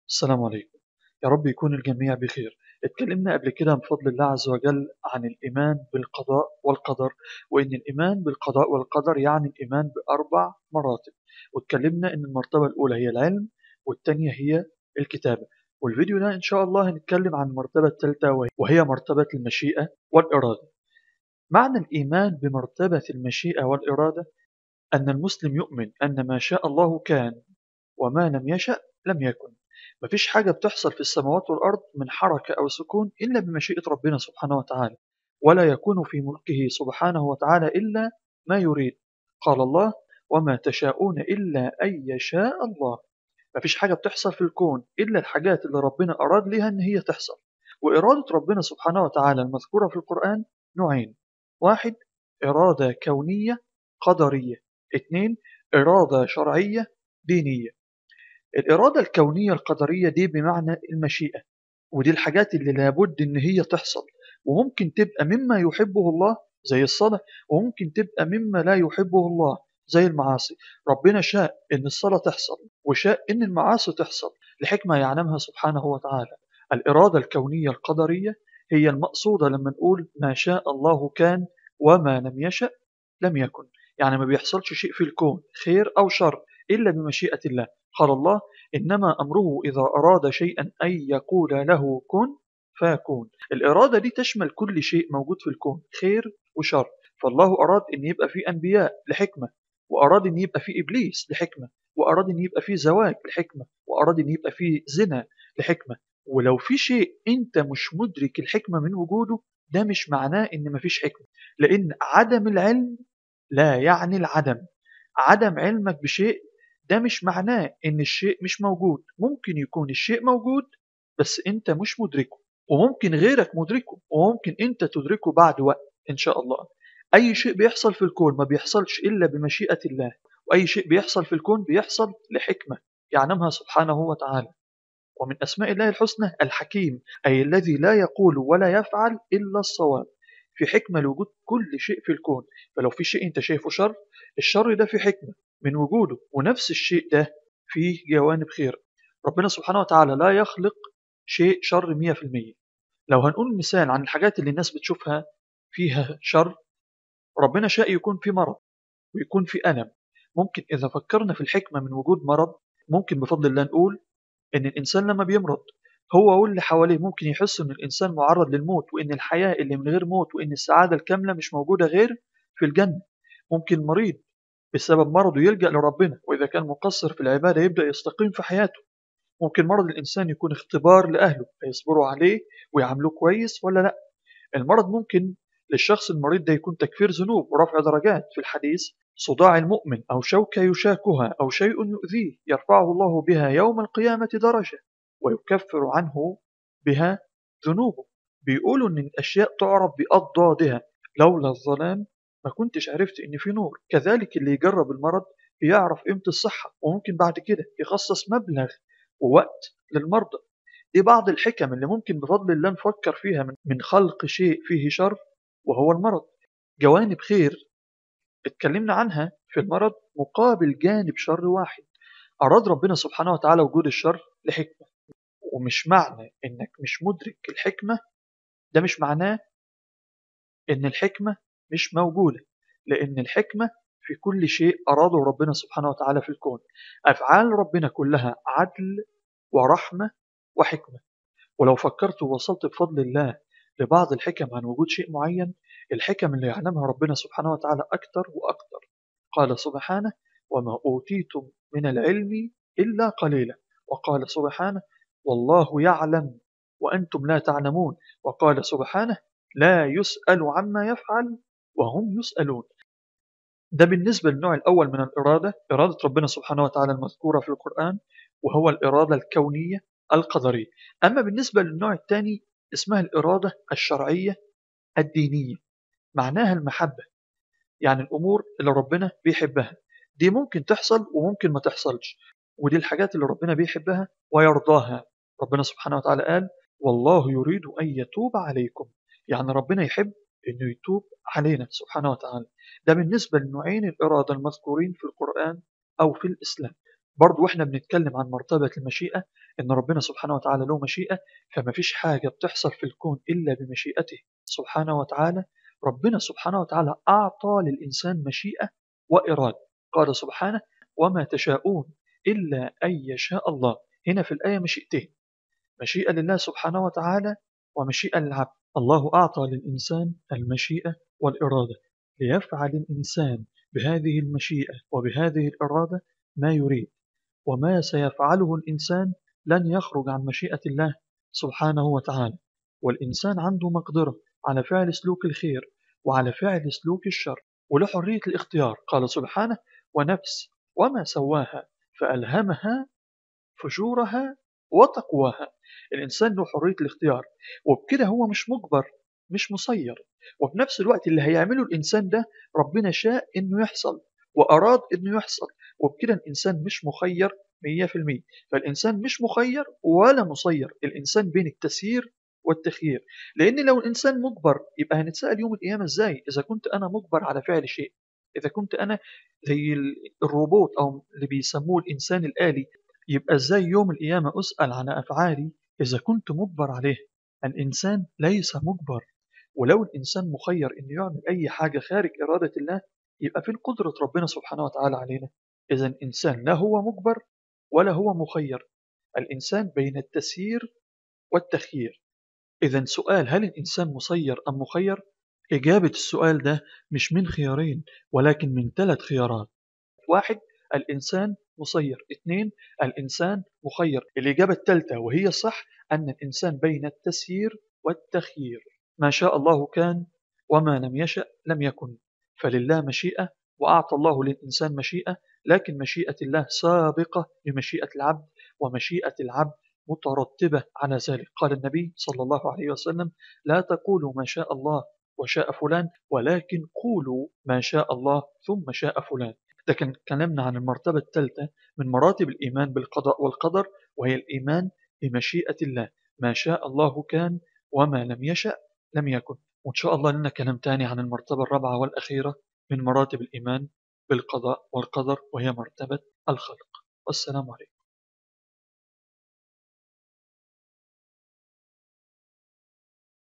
السلام عليكم يا رب يكون الجميع بخير اتكلمنا قبل كده بفضل الله عز وجل عن الإيمان بالقضاء والقدر وإن الإيمان بالقضاء والقدر يعني الإيمان بأربع مراتب واتكلمنا إن المرتبة الأولى هي العلم والثانية هي الكتابة والفيديو ده إن شاء الله هنتكلم عن المرتبة الثالثة وهي مرتبة المشيئة والإرادة معنى الإيمان بمرتبة المشيئة والإرادة أن المسلم يؤمن أن ما شاء الله كان وما لم يشأ لم يكن مفيش حاجة بتحصل في السماوات والأرض من حركة أو سكون إلا بمشيئة ربنا سبحانه وتعالى ولا يكون في ملكه سبحانه وتعالى إلا ما يريد قال الله وما تشاءون إلا أن يشاء الله مفيش حاجة بتحصل في الكون إلا الحاجات اللي ربنا أراد لها أن هي تحصل وإرادة ربنا سبحانه وتعالى المذكورة في القرآن نوعين واحد إرادة كونية قدرية اثنين إرادة شرعية دينية الإرادة الكونية القدرية دي بمعنى المشيئة ودي الحاجات اللي لابد إن هي تحصل وممكن تبقى مما يحبه الله زي الصلاة وممكن تبقى مما لا يحبه الله زي المعاصي ربنا شاء إن الصلاة تحصل وشاء إن المعاصي تحصل لحكمة يعلمها سبحانه وتعالى الإرادة الكونية القدرية هي المقصودة لما نقول ما شاء الله كان وما لم يشأ لم يكن يعني ما بيحصلش شيء في الكون خير أو شر إلا بمشيئة الله قال الله إنما أمره إذا أراد شيئا أن يقول له كن فيكون الإرادة دي تشمل كل شيء موجود في الكون خير وشر فالله أراد أن يبقى فيه أنبياء لحكمة وأراد أن يبقى فيه إبليس لحكمة وأراد أن يبقى فيه زواج لحكمة وأراد أن يبقى فيه زنا لحكمة ولو في شيء أنت مش مدرك الحكمة من وجوده ده مش معناه أن مفيش حكمة لأن عدم العلم لا يعني العدم عدم علمك بشيء ده مش معناه ان الشيء مش موجود ممكن يكون الشيء موجود بس انت مش مدركه وممكن غيرك مدركه وممكن انت تدركه بعد وقت ان شاء الله اي شيء بيحصل في الكون ما بيحصلش الا بمشيئة الله واي شيء بيحصل في الكون بيحصل لحكمة يعلمها سبحانه وتعالى ومن اسماء الله الحسنى الحكيم اي الذي لا يقول ولا يفعل الا الصواب في حكمة لوجود كل شيء في الكون فلو في شيء انت شايفه شر الشر ده في حكمة من وجوده ونفس الشيء ده فيه جوانب خير ربنا سبحانه وتعالى لا يخلق شيء شر 100% لو هنقول مثال عن الحاجات اللي الناس بتشوفها فيها شر ربنا شاء يكون في مرض ويكون في ألم ممكن إذا فكرنا في الحكمة من وجود مرض ممكن بفضل الله نقول إن الإنسان لما بيمرض هو واللي حواليه ممكن يحسوا إن الإنسان معرض للموت وإن الحياة اللي من غير موت وإن السعادة الكاملة مش موجودة غير في الجنة ممكن مريض بسبب مرضه يلجأ لربنا وإذا كان مقصر في العبادة يبدأ يستقيم في حياته ممكن مرض الإنسان يكون اختبار لأهله فيصبروا عليه ويعاملوه كويس ولا لا المرض ممكن للشخص المريض ده يكون تكفير ذنوب ورفع درجات في الحديث صداع المؤمن أو شوكة يشاكها أو شيء يؤذيه يرفعه الله بها يوم القيامة درجة ويكفر عنه بها ذنوبه بيقولوا إن الأشياء تعرف بأضدادها لولا الظلام ما كنتش عرفت ان في نور كذلك اللي يجرب المرض بيعرف قيمة الصحة وممكن بعد كده يخصص مبلغ ووقت للمرضى دي بعض الحكم اللي ممكن بفضل الله نفكر فيها من خلق شيء فيه شر وهو المرض جوانب خير اتكلمنا عنها في المرض مقابل جانب شر واحد أراد ربنا سبحانه وتعالى وجود الشر لحكمة ومش معنى إنك مش مدرك الحكمة ده مش معناه إن الحكمة مش موجودة لأن الحكمة في كل شيء أراده ربنا سبحانه وتعالى في الكون أفعال ربنا كلها عدل ورحمة وحكمة ولو فكرت ووصلت بفضل الله لبعض الحكم عن وجود شيء معين الحكم اللي يعلمها ربنا سبحانه وتعالى أكثر وأكثر قال سبحانه وما أوتيتم من العلم إلا قليلا وقال سبحانه والله يعلم وأنتم لا تعلمون وقال سبحانه لا يسأل عما يفعل وهم يسألون ده بالنسبة للنوع الأول من الإرادة إرادة ربنا سبحانه وتعالى المذكورة في القرآن وهو الإرادة الكونية القدرية أما بالنسبة للنوع الثاني اسمها الإرادة الشرعية الدينية معناها المحبة يعني الأمور اللي ربنا بيحبها دي ممكن تحصل وممكن ما تحصلش ودي الحاجات اللي ربنا بيحبها ويرضاها ربنا سبحانه وتعالى قال والله يريد أن يتوب عليكم يعني ربنا يحب انه يتوب علينا سبحانه وتعالى ده بالنسبة لنوعين الإرادة المذكورين في القرآن أو في الإسلام برضو واحنا بنتكلم عن مرتبة المشيئة ان ربنا سبحانه وتعالى له مشيئة فما فيش حاجة بتحصل في الكون إلا بمشيئته سبحانه وتعالى ربنا سبحانه وتعالى أعطى للإنسان مشيئة وإرادة قال سبحانه وما تشاءون إلا أن يشاء الله هنا في الآية مشيئتين مشيئة لله سبحانه وتعالى ومشيئة للعبد الله أعطى للإنسان المشيئة والإرادة ليفعل الإنسان بهذه المشيئة وبهذه الإرادة ما يريد وما سيفعله الإنسان لن يخرج عن مشيئة الله سبحانه وتعالى والإنسان عنده مقدرة على فعل سلوك الخير وعلى فعل سلوك الشر وله حرية الاختيار قال سبحانه ونفس وما سواها فألهمها فجورها وتقواها الإنسان له حرية الاختيار وبكده هو مش مجبر مش مسير وفي نفس الوقت اللي هيعمله الإنسان ده ربنا شاء إنه يحصل وأراد إنه يحصل وبكده الإنسان مش مخير 100% فالإنسان مش مخير ولا مسير الإنسان بين التسيير والتخيير لأن لو الإنسان مجبر يبقى هنتسأل يوم القيامة إزاي إذا كنت أنا مجبر على فعل شيء إذا كنت أنا زي الروبوت أو اللي بيسموه الإنسان الآلي يبقى إزاي يوم القيامة أسأل عن أفعالي إذا كنت مجبر عليه الإنسان ليس مجبر ولو الإنسان مخير إنه يعمل أي حاجة خارج إرادة الله يبقى في قدرة ربنا سبحانه وتعالى علينا إذا الإنسان لا هو مجبر ولا هو مخير الإنسان بين التسيير والتخيير إذا سؤال هل الإنسان مسير أم مخير؟ إجابة السؤال ده مش من خيارين ولكن من ثلاث خيارات واحد الإنسان مسير اثنين الإنسان مخير الإجابة الثالثة وهي الصح أن الإنسان بين التسيير والتخيير ما شاء الله كان وما لم يشأ لم يكن فلله مشيئة وأعطى الله للإنسان مشيئة لكن مشيئة الله سابقة لمشيئة العبد ومشيئة العبد مترتبة على ذلك قال النبي صلى الله عليه وسلم لا تقولوا ما شاء الله وشاء فلان ولكن قولوا ما شاء الله ثم شاء فلان ده كان كلامنا عن المرتبة الثالثة من مراتب الإيمان بالقضاء والقدر وهي الإيمان بمشيئة الله ما شاء الله كان وما لم يشأ لم يكن وإن شاء الله لنا كلام تاني عن المرتبة الرابعة والأخيرة من مراتب الإيمان بالقضاء والقدر وهي مرتبة الخلق والسلام عليكم